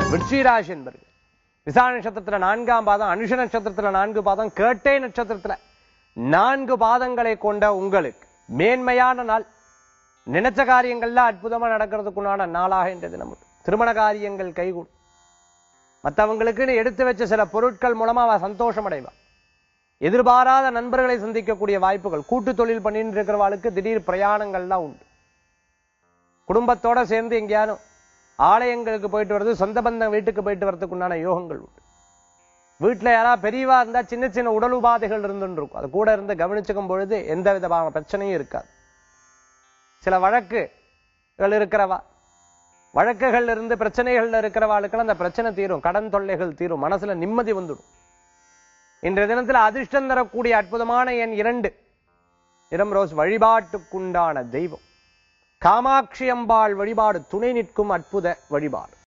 விருச்சிகராசி என்பர்கள் விசாக நட்சத்திரத்துல நான்காம் பாதம் அனுஷ நட்சத்திரத்துல நான்கு பாதம் கேட்டை நட்சத்திரத்துல நான்கு பாதங்களை கொண்ட உங்களுக்கு மேன்மையான நாள் நினைச்ச காரியங்கள்லாம் அற்புதமா நடக்கிறதுக்குண்டான நாளாக இன்றைய தினம் உண்டு. திருமண காரியங்கள் கைகூடும் மற்றவங்களுக்குன்னு எடுத்து வச்ச சில பொருட்கள் மூலமா அவ சந்தோஷம் அடைவா எதிர்பாராத நண்பர்களை சந்திக்கக்கூடிய வாய்ப்புகள் கூட்டு தொழில் பண்ணிட்டு இருக்கிறவாளுக்கு திடீர் பிரயாணங்கள்லாம் உண்டு குடும்பத்தோட சேர்ந்து எங்கேயாரும் ஆலயங்களுக்கு போயிட்டு வர்றது சொந்த பந்தம் வீட்டுக்கு போயிட்டு வர்றதுக்கு உண்டான யோகங்கள் உண்டு வீட்டுல யாராவது பெரியவா இருந்தா சின்ன சின்ன உடல் உபாதைகள் இருந்துன்னு இருக்கும் அது கூட இருந்து கவனிச்சுக்கும் பொழுது எந்த விதமான பிரச்சனையும் இருக்காது சில வழக்குகள் இருக்கிறவா வழக்குகள்ல இருந்து பிரச்சனைகள்ல இருக்கிறவாளுக்கெல்லாம் அந்த பிரச்சனை தீரும் கடன் தொல்லைகள் தீரும் மனசுல நிம்மதி வந்துடும் இன்றைய தினத்துல அதிர்ஷ்டம் தரக்கூடிய அற்புதமான எண் இரண்டு இரம் ரோஸ் வழிபாட்டுக்குண்டான தெய்வம் காமாட்சி அம்பாள் வழிபாடு துணை நிற்கும் அற்புத வழிபாடு